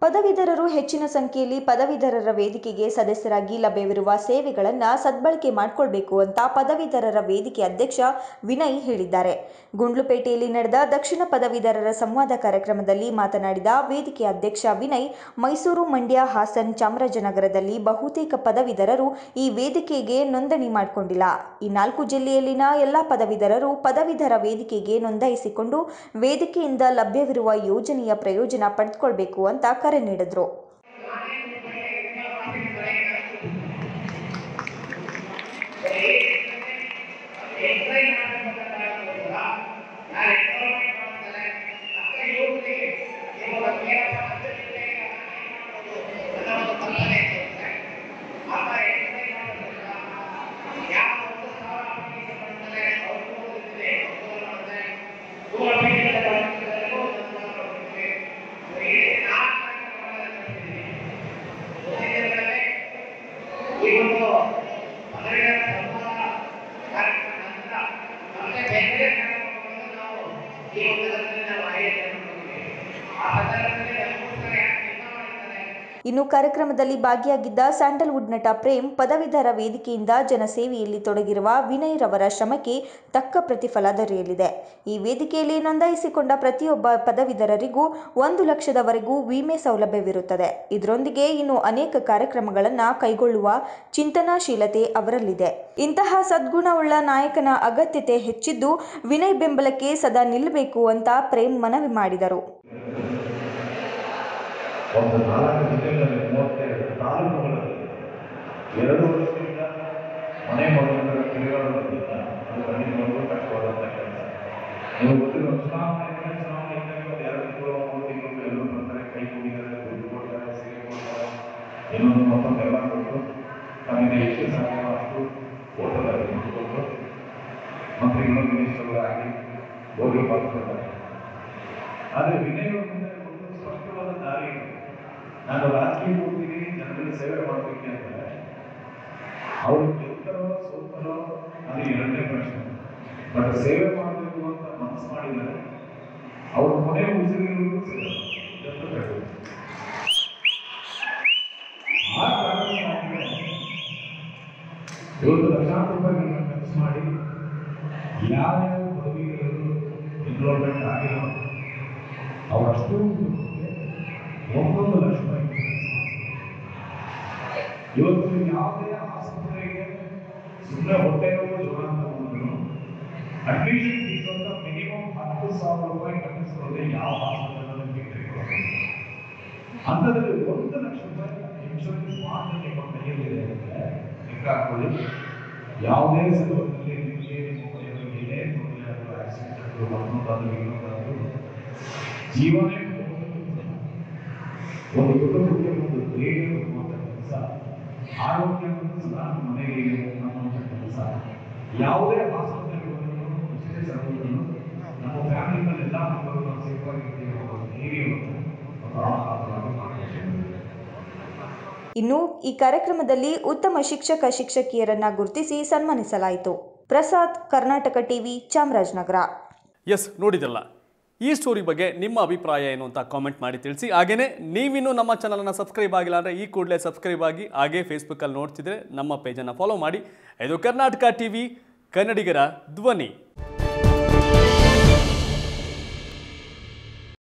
ಪದವೀಧರರು ಹೆಚ್ಚಿನ ಸಂಖ್ಯೆಯಲ್ಲಿ ಪದವೀಧರರ ವೇದಿಕೆಗೆ ಸದಸ್ಯರಾಗಿ ಲಭ್ಯವಿರುವ ಸೇವೆಗಳನ್ನು ಸದ್ಬಳಕೆ ಮಾಡಿಕೊಳ್ಬೇಕು ಅಂತ ಪದವೀಧರರ ವೇದಿಕೆ ಅಧ್ಯಕ್ಷ ವಿನಯ್ ಹೇಳಿದ್ದಾರೆ ಗುಂಡ್ಲುಪೇಟೆಯಲ್ಲಿ ನಡೆದ ದಕ್ಷಿಣ ಪದವೀಧರರ ಸಂವಾದ ಕಾರ್ಯಕ್ರಮದಲ್ಲಿ ಮಾತನಾಡಿದ ವೇದಿಕೆ ಅಧ್ಯಕ್ಷ ವಿನಯ್ ಮೈಸೂರು ಮಂಡ್ಯ ಹಾಸನ್ ಚಾಮರಾಜನಗರದಲ್ಲಿ ಬಹುತೇಕ ಪದವೀಧರರು ಈ ವೇದಿಕೆಗೆ ನೋಂದಣಿ ಮಾಡಿಕೊಂಡಿಲ್ಲ ಈ ನಾಲ್ಕು ಜಿಲ್ಲೆಯಲ್ಲಿನ ಎಲ್ಲ ಪದವೀಧರರು ಪದವೀಧರ ವೇದಿಕೆಗೆ ನೋಂದಾಯಿಸಿಕೊಂಡು ವೇದಿಕೆಯಿಂದ ಲಭ್ಯವಿರುವ ಯೋಜನೆಯ ಪ್ರಯೋಜನ ಪಡೆದುಕೊಳ್ಬೇಕು ಅಂತ ಕರೆ ನೀಡಿದ್ರು ಈ ಒಂದು ಪದವಿಯ ಸಂವಾದ ಕಾರ್ಯಕ್ರಮ ನಂತರ ನಮಗೆ ಬೇರೆ ಬೇರೆ ಕಾರ್ಯಕ್ರಮಗಳನ್ನು ನಾವು ಈ ಒಂದು ಹಂತದಲ್ಲಿ ನಾವು ಆಯೋಜನೆ ಮಾಡಿದ್ದೀವಿ ಆ ಹಂತದಲ್ಲಿ ನಮಗೋಸ್ಕರ ಯಾರು ಕೆಲಸ ಮಾಡಿದ್ದಾರೆ ಇನ್ನು ಕಾರ್ಯಕ್ರಮದಲ್ಲಿ ಭಾಗಿಯಾಗಿದ್ದ ಸ್ಯಾಂಡಲ್ವುಡ್ ನಟ ಪ್ರೇಮ್ ಪದವೀಧರ ವೇದಿಕೆಯಿಂದ ಜನಸೇವೆಯಲ್ಲಿ ತೊಡಗಿರುವ ವಿನಯ್ ರವರ ಶ್ರಮಕ್ಕೆ ತಕ್ಕ ಪ್ರತಿಫಲ ದೊರೆಯಲಿದೆ ಈ ವೇದಿಕೆಯಲ್ಲಿ ನೋಂದಾಯಿಸಿಕೊಂಡ ಪ್ರತಿಯೊಬ್ಬ ಪದವೀಧರರಿಗೂ ಒಂದು ಲಕ್ಷದವರೆಗೂ ವಿಮೆ ಸೌಲಭ್ಯವಿರುತ್ತದೆ ಇದರೊಂದಿಗೆ ಇನ್ನು ಅನೇಕ ಕಾರ್ಯಕ್ರಮಗಳನ್ನು ಕೈಗೊಳ್ಳುವ ಚಿಂತನಾಶೀಲತೆ ಅವರಲ್ಲಿದೆ ಇಂತಹ ಸದ್ಗುಣವುಳ್ಳ ನಾಯಕನ ಅಗತ್ಯತೆ ಹೆಚ್ಚಿದ್ದು ವಿನಯ್ ಬೆಂಬಲಕ್ಕೆ ಸದಾ ನಿಲ್ಲಬೇಕು ಅಂತ ಪ್ರೇಮ್ ಮನವಿ ಮಾಡಿದರು ಒಂದು ನಾಲ್ಕು ಜಿಲ್ಲೆಗಳಲ್ಲಿ ಮೂವತ್ತೆರಡು ತಾಲೂಕುಗಳಲ್ಲಿ ಎರಡು ವರ್ಷದಿಂದ ಮನೆ ಮಗುವಿನ ತಿರುಗಾಡೋದ್ರಿಂದ ಅದು ಖಂಡಿತವಾಗ್ಲೂ ಕಷ್ಟವಾದಂಥ ಕೆಲಸ ನೀವು ಗೊತ್ತಿರೋ ಚುನಾವಣೆ ಇದೆ, ಚುನಾವಣೆ ಇದ್ದಾಗ ಒಂದು ಎರಡು ತಿಂಗಳು ಮೂರು ತಿಂಗಳು ಎಲ್ಲರೂ ಬರ್ತಾರೆ ಕೈ ಕೂಡಿದ್ದಾರೆ ದುಡ್ಡು ಕೊಡ್ತಾರೆ ಸೀರೆ ಕೊಡ್ತಾರೆ ಇನ್ನೊಂದು ಮತ್ತೊಂದು ಎಲ್ಲ ಕೊಟ್ಟು ತಮಗೆ ಎಷ್ಟು ಸಾಧ್ಯವೋ ಅಷ್ಟು ಓಟದಲ್ಲಿ ನಿಂತುಕೊಂಡು ಮಂತ್ರಿಗಳು ಮಿನಿಸ್ಟರ್ಗಳಾಗಿ ಹೋಗಿ ಬರ್ತಾರೆ ಆದರೆ ವಿನಯ ಮುಂದೆ ಒಂದು ಸ್ಪಷ್ಟವಾದ ದಾರಿ ಇದೆ ನಾನು ರಾಜಕೀಯ ಹೋಗ್ತೀನಿ ಜನರಿಗೆ ಸೇವೆ ಮಾಡಬೇಕು ಅಂದರೆ ಅವರು ಗೆಲ್ತಾರೋ ಸೋತಾರೋ ಅದು ಎರಡನೇ ಪ್ರಶ್ನೆ ಬಟ್ ಸೇವೆ ಮಾಡಬೇಕು ಅಂತ ಮನಸ್ಸು ಮಾಡಿದರೆ ಅವ್ರ ಕೊನೆ ಉಸಿರಿರುವುದು ಸೇವೆ ಎಷ್ಟು ಬೇಕು ಆ ಕಾರಣಕ್ಕಾಗಿ ಇವತ್ತು ಲಕ್ಷಾಂತರ ರೂಪಾಯಿಗಳನ್ನ ಖರ್ಚು ಮಾಡಿ ಯಾವ್ಯಾವ ಪದವಿಗಳು ಎನ್ರೋಲ್ಮೆಂಟ್ ಆಗಿಲ್ಲ ಅವರಷ್ಟು ಒಂಬತ್ತು ಲಕ್ಷ ರೂಪಾಯಿ ಇವತ್ತು ಯಾವುದೇ ಆಸ್ಪತ್ರೆಗೆ ಸುಮ್ಮನೆ ಹೊಟ್ಟೆ ನೋವು ಜ್ವರ ಅಂತ ಬಂದ್ರು ಅಡ್ಮಿಷನ್ ಫೀಸ್ ಅಂತ ಮಿನಿಮಮ್ ಹತ್ತು ಸಾವಿರ ರೂಪಾಯಿ ಕಟ್ಟಿಸ್ಕೊಳ್ಳದೆ ಯಾವ ಆಸ್ಪತ್ರೆಗಳಲ್ಲಿ ಅಂಥದ್ರಲ್ಲಿ ಒಂದು ಲಕ್ಷ ರೂಪಾಯಿ ಇನ್ಶೂರೆನ್ಸ್ ಮಾತ್ರ ನಿಮ್ಮ ಕೈಯಲ್ಲಿದೆ ಅಂದರೆ ಲೆಕ್ಕ ಹಾಕೊಳ್ಳಿ ಯಾವುದೇ ಸಂದರ್ಭದಲ್ಲಿ ನಿಮಗೆ ನಿಮ್ಮ ಮನೆಯವರಿಗೆ ಏನೇ ತೊಂದರೆ ಅಥವಾ ಆಕ್ಸಿಡೆಂಟ್ ಆದರೂ ಮತ್ತೊಂದಾದರೂ ಇನ್ನೊಂದಾದರೂ ಜೀವನೇ ಹೋಗುತ್ತೆ. ಒಂದು ಕುಟುಂಬಕ್ಕೆ ಒಂದು ಧೈರ್ಯ ಕೊಡುವಂಥ ಕೆಲಸ ಆರೋಗ್ಯವನ್ನು ಸದಾ ನಮ್ಮ ಮನೆಗೆ ಇದೆ ಅನ್ನುವಂಥ ಕೆಲಸ ಯಾವುದೇ ಆಸ್ಪತ್ರೆಗಳನ್ನು ಎಷ್ಟೇ ಸರ್ವಗಳನ್ನು ನಮ್ಮ ಫ್ಯಾಮಿಲಿನಲ್ಲಿ ಎಲ್ಲ ಮಕ್ಕಳು ನಾವು ಸೇಫಾಗಿರ್ತೀವಿ ಅನ್ನೋ ಒಂದು ಧೈರ್ಯವನ್ನು ಒಂದು ಆಹಾರವಾಗಿ ಮಾಡಬೇಕು ಇನ್ನು ಈ ಕಾರ್ಯಕ್ರಮದಲ್ಲಿ ಉತ್ತಮ ಶಿಕ್ಷಕ ಶಿಕ್ಷಕಿಯರನ್ನ ಗುರುತಿಸಿ ಸನ್ಮಾನಿಸಲಾಯಿತು ಪ್ರಸಾದ್ ಕರ್ನಾಟಕ ಟಿವಿ ಚಾಮರಾಜನಗರ ಎಸ್ ನೋಡಿದಲ್ಲ ಈ ಸ್ಟೋರಿ ಬಗ್ಗೆ ನಿಮ್ಮ ಅಭಿಪ್ರಾಯ ಏನು ಅಂತ ಕಾಮೆಂಟ್ ಮಾಡಿ ತಿಳಿಸಿ ಹಾಗೆಯೇ ನೀವಿನ್ನೂ ನಮ್ಮ ಚಾನಲನ್ನು ಸಬ್ಸ್ಕ್ರೈಬ್ ಆಗಿಲ್ಲ ಅಂದರೆ ಈ ಕೂಡಲೇ ಸಬ್ಸ್ಕ್ರೈಬ್ ಆಗಿ ಹಾಗೇ ಫೇಸ್ಬುಕ್ಕಲ್ಲಿ ನೋಡ್ತಿದ್ರೆ ನಮ್ಮ ಪೇಜನ್ನು ಫಾಲೋ ಮಾಡಿ ಇದು ಕರ್ನಾಟಕ ಟಿ ವಿ ಕನ್ನಡಿಗರ ಧ್ವನಿ